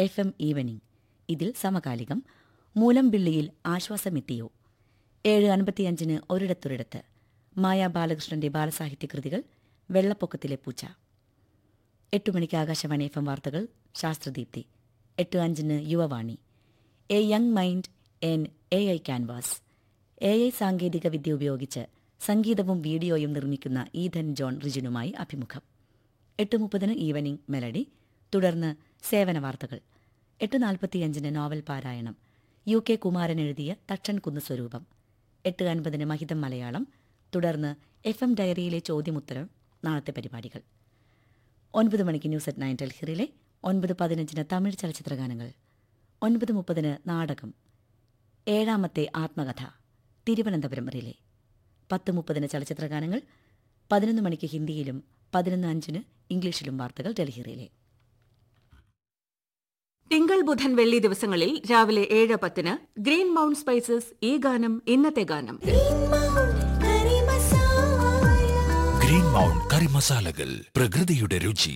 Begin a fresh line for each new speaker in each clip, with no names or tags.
F M evening ഇതിൽ സമകാലികം മൂലംപിള്ളിയിൽ ആശ്വാസമെത്തിയോ ഏഴ് അൻപത്തിയഞ്ചിന് ഒരിടത്തൊരിടത്ത് മായ ബാലകൃഷ്ണന്റെ ബാലസാഹിത്യ കൃതികൾ വെള്ളപ്പൊക്കത്തിലെ പൂച്ച എട്ട് മണിക്ക് ആകാശവാണി എഫ് എം വാർത്തകൾ ശാസ്ത്രദീപ്തി എട്ട് അഞ്ചിന് Yuvavani a young mind N A I canvas A I സാങ്കേതിക വിദ്യ ഉപയോഗിച്ച് സംഗീതവും വീഡിയോയും നിർമ്മിക്കുന്ന ഈഥൻ ജോൺ റിജിനുമായി അഭിമുഖം എട്ട് മുപ്പതിന് ഈവനിംഗ് മെലഡി തുടർന്ന് സേവന വാർത്തകൾ എട്ട് നാൽപ്പത്തിയഞ്ചിന് നോവൽ പാരായണം യു കെ കുമാരൻ എഴുതിയ തക്ഷൻ കുന്ന് സ്വരൂപം എട്ട് അൻപതിന് മഹിതം മലയാളം തുടർന്ന് എഫ് എം ഡയറിയിലെ ചോദ്യമുത്തരം നാളത്തെ പരിപാടികൾ ഒൻപത് മണിക്ക് ന്യൂസ് അറ്റ് നയൻ ഡൽഹിറിലെ ഒൻപത് പതിനഞ്ചിന് തമിഴ് ചലച്ചിത്രഗാനങ്ങൾ ഒൻപത് മുപ്പതിന് നാടകം ഏഴാമത്തെ ആത്മകഥ തിരുവനന്തപുരം റിലേ പത്ത് മുപ്പതിന് ചലച്ചിത്രഗാനങ്ങൾ പതിനൊന്ന് മണിക്ക് ഹിന്ദിയിലും പതിനൊന്ന് അഞ്ചിന് ഇംഗ്ലീഷിലും വാർത്തകൾ ഡൽഹിറിലെ
തിങ്കൾ ബുധൻ വെള്ളി ദിവസങ്ങളിൽ രാവിലെ ഏഴ് പത്തിന് ഗ്രീൻ മൗണ്ട് സ്പൈസസ് ഈ ഗാനം ഇന്നത്തെ ഗാനം
ഗ്രീൻ മൗണ്ട് കറി മസാലകൾ പ്രകൃതിയുടെ രുചി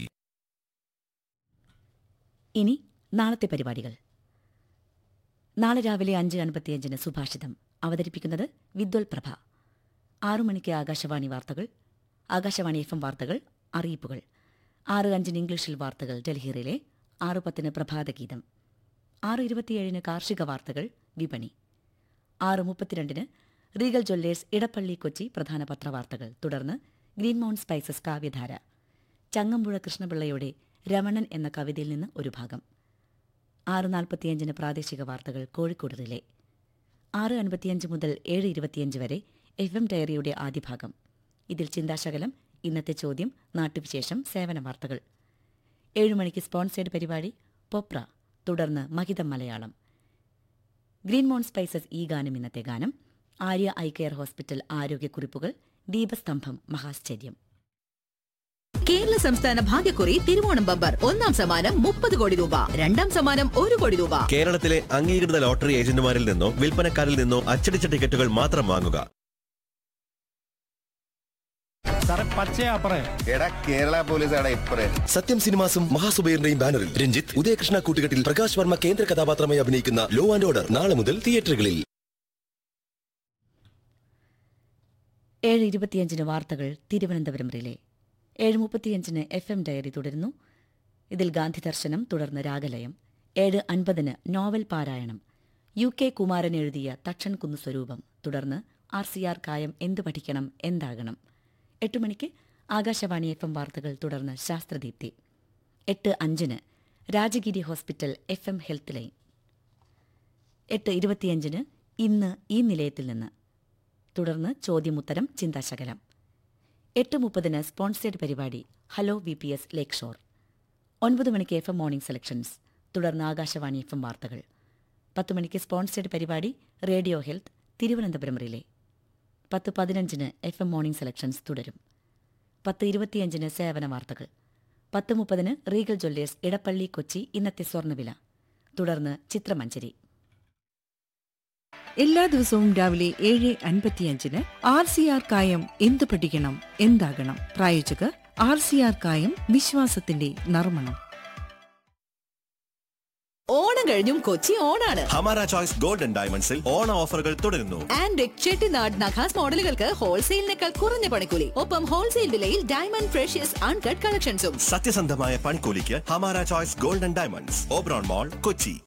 ഇനി നാളത്തെ പരിപാടികൾ നാളെ രാവിലെ അഞ്ച് അൻപത്തിയഞ്ചിന് സുഭാഷിതം അവതരിപ്പിക്കുന്നത് വിദ്വൽ പ്രഭ ആറു മണിക്ക് ആകാശവാണി വാർത്തകൾ ആകാശവാണി എഫ് എം വാർത്തകൾ അറിയിപ്പുകൾ ആറ് അഞ്ചിന് ഇംഗ്ലീഷിൽ വാർത്തകൾ ഡൽഹിയിലെ ആറ് പത്തിന് പ്രഭാതഗീതം ആറ് ഇരുപത്തിയേഴിന് കാർഷിക വാർത്തകൾ വിപണി ആറ് മുപ്പത്തിരണ്ടിന് റീഗൽ ജ്വല്ലേഴ്സ് ഇടപ്പള്ളി കൊച്ചി പ്രധാന പത്രവാർത്തകൾ തുടർന്ന് ഗ്രീൻ മൗണ്ട് സ്പൈസസ് കാവ്യധാര ചങ്ങമ്പുഴ കൃഷ്ണപിള്ളയുടെ രമണൻ എന്ന കവിതയിൽ നിന്ന് ഒരു ഭാഗം ആറ് നാൽപ്പത്തിയഞ്ചിന് പ്രാദേശിക വാർത്തകൾ കോഴിക്കോട് റിലേ ആറ് അൻപത്തിയഞ്ച് മുതൽ ഏഴ് ഇരുപത്തിയഞ്ച് വരെ എഫ് എം ഡയറിയുടെ ആദ്യ ഭാഗം ഇതിൽ ചിന്താശകലം ഇന്നത്തെ ചോദ്യം നാട്ടുവിശേഷം സേവന വാർത്തകൾ ഏഴ് മണിക്ക് സ്പോൺസേഡ് പരിപാടി പൊപ്ര തുടർന്ന് മഹിതം മലയാളം ഗ്രീൻ മോൺ സ്പൈസസ് ഈ ഗാനം ഇന്നത്തെ ഗാനം ആര്യ ഐ കെയർ ഹോസ്പിറ്റൽ ആരോഗ്യക്കുറിപ്പുകൾ ദീപസ്തംഭം മഹാശ്ചര്യം
കേരള സംസ്ഥാന ഭാഗ്യക്കുറി തിരുവോണം ബമ്പർ ഒന്നാം സമ്മാനം മുപ്പത് കോടി രൂപ രണ്ടാം സമ്മാനം ഒരു കോടി രൂപ
കേരളത്തിലെ അംഗീകൃത ലോട്ടറി ഏജന്റുമാരിൽ നിന്നോ വിൽപ്പനക്കാരിൽ നിന്നോ അച്ചടിച്ച ടിക്കറ്റുകൾ മാത്രം വാങ്ങുക
സാറേ പച്ചയാ പറയ
എടാ കേരള പോലീസ് ആടാ ഇപ്പറേ
സത്യം സിനിമാസും മഹാസുബൈറിന്റെയും ബാനറിൽ രഞ്ജിത്ത് ഉദയകൃഷ്ണ കൂട്ടുകെട്ടിൽ പ്രകാശ് വർമ്മ കേന്ദ്ര കഥാപാത്രമായി അഭിനയിക്കുന്ന ലോ ആൻഡ് ഓർഡർ നാളെ മുതൽ തിയേറ്ററുകളിൽ
ഏഴ് ഇരുപത്തിയഞ്ചിന് വാർത്തകൾ തിരുവനന്തപുരം റിലേ ഏഴ് മുപ്പത്തിയഞ്ചിന് എഫ് എം ഡയറി തുടരുന്നു ഇതിൽ ഗാന്ധി ദർശനം തുടർന്ന് രാഗലയം ഏഴ് അൻപതിന് നോവൽ പാരായണം യു കെ കുമാരൻ എഴുതിയ തക്ഷൻ കുന്നു സ്വരൂപം തുടർന്ന് ആർ സി ആർ കായം എന്തു പഠിക്കണം എന്താകണം എട്ട് മണിക്ക് ആകാശവാണി എഫ് എം വാർത്തകൾ തുടർന്ന് ശാസ്ത്രദീപ്തി എട്ട് അഞ്ചിന് Rajagiri hospital F M health line എട്ട് ഇരുപത്തിയഞ്ചിന് ഇന്ന് ഈ നിലയത്തിൽ നിന്ന് തുടർന്ന് ചോദ്യമുത്തരം ചിന്താശകലം എട്ട് മുപ്പതിന് സ്പോൺസേഡ് പരിപാടി hello V P S lake shore ഒൻപത് മണിക്ക് എഫ് എം മോർണിംഗ് സെലക്ഷൻസ് തുടർന്ന് ആകാശവാണി എഫ് എം വാർത്തകൾ പത്ത് മണിക്ക് സ്പോൺസേഡ് പരിപാടി റേഡിയോ ഹെൽത്ത് തിരുവനന്തപുരം റിലേ പത്ത് പതിനഞ്ചിന് എഫ് എം മോർണിംഗ് സെലക്ഷൻസ് തുടരും പത്ത് ഇരുപത്തിയഞ്ചിന് സേവന വാർത്തകൾ പത്ത് മുപ്പതിന് റീഗൽ ജ്വല്ലേഴ്സ് ഇടപ്പള്ളി കൊച്ചി ഇന്നത്തെ സ്വർണ്ണവില തുടർന്ന് ചിത്രമഞ്ചരി
എല്ലാ ദിവസവും രാവിലെ ഏഴ് അൻപത്തിയഞ്ചിന് ആർ സി ആർ കായം എന്ത് പഠിക്കണം എന്താകണം പ്രായോജകർ ആർ സി ആർ കായം വിശ്വാസത്തിന്റെ നർമ്മണം
ഓണം കഴിഞ്ഞും കൊച്ചി ഓണാണ്
ഹമാര ചോയ്സ് ഗോൾഡൻ ഡയമണ്ട്സിൽ ഓണ ഓഫറുകൾ തുടരുന്നു
ആൻഡ് ചെട്ടിനാട് നഖാസ് മോഡലുകൾക്ക് ഹോൾസെയിലിനേക്കാൾ കുറഞ്ഞ പണിക്കൂലി ഒപ്പം ഹോൾസെയിൽ വിലയിൽ ഡയമണ്ട് ഫ്രഷ്യസ് അൺകട്ട് കളക്ഷൻസും
സത്യസന്ധമായ പൺകൂലിക്ക് Hamara choice golden diamonds Oberon mall Kochi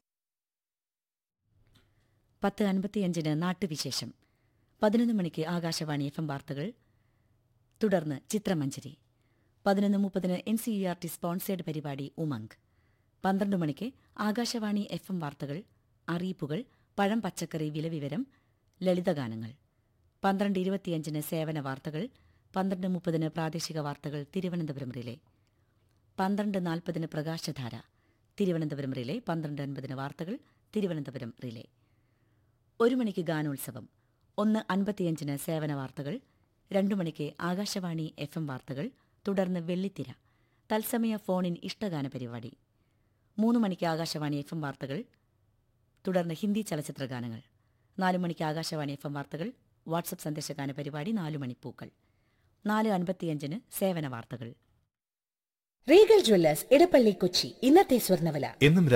പത്ത് അൻപത്തിയഞ്ചിന് നാട്ടുവിശേഷം പതിനൊന്ന് മണിക്ക് ആകാശവാണി എഫ് എം വാർത്തകൾ തുടർന്ന് ചിത്രമഞ്ചരി പതിനൊന്ന് മുപ്പതിന് N C E R T sponsored പരിപാടി ഉമംഗ് പന്ത്രണ്ട് മണിക്ക് ആകാശവാണി എഫ് എം വാർത്തകൾ അറിയിപ്പുകൾ പഴം പച്ചക്കറി വിലവിവരം ലളിതഗാനങ്ങൾ പന്ത്രണ്ട് ഇരുപത്തിയഞ്ചിന് സേവന വാർത്തകൾ പന്ത്രണ്ട് മുപ്പതിന് പ്രാദേശിക വാർത്തകൾ തിരുവനന്തപുരം റിലേ പന്ത്രണ്ട് നാൽപ്പതിന് പ്രകാശധാര തിരുവനന്തപുരം റിലേ പന്ത്രണ്ട് അൻപതിന് വാർത്തകൾ തിരുവനന്തപുരം റിലേ ഒരു മണിക്ക് ഗാനോത്സവം ഒന്ന് അൻപത്തിയഞ്ചിന് സേവന വാർത്തകൾ രണ്ടു മണിക്ക് ആകാശവാണി എഫ് എം വാർത്തകൾ തുടർന്ന് വെള്ളിത്തിര തത്സമയ ഫോണിൻ ഇഷ്ടഗാന പരിപാടി മൂന്ന് മണിക്ക് ആകാശവാണി എഫ് എം വാർത്തകൾ തുടർന്ന് ഹിന്ദി ചലച്ചിത്ര ഗാനങ്ങൾ നാലു മണിക്ക് ആകാശവാണി എഫ് എം വാർത്തകൾ വാട്സപ്പ് സന്ദേശഗാന പരിപാടി നാലു മണിപ്പൂക്കൾ നാല് അൻപത്തിയഞ്ചിന് സേവന വാർത്തകൾ
റീഗൽ ജ്വല്ലേഴ്സ് ഇടപ്പള്ളി കൊച്ചി ഇന്നത്തെ സ്വർണ്ണവില
എന്നും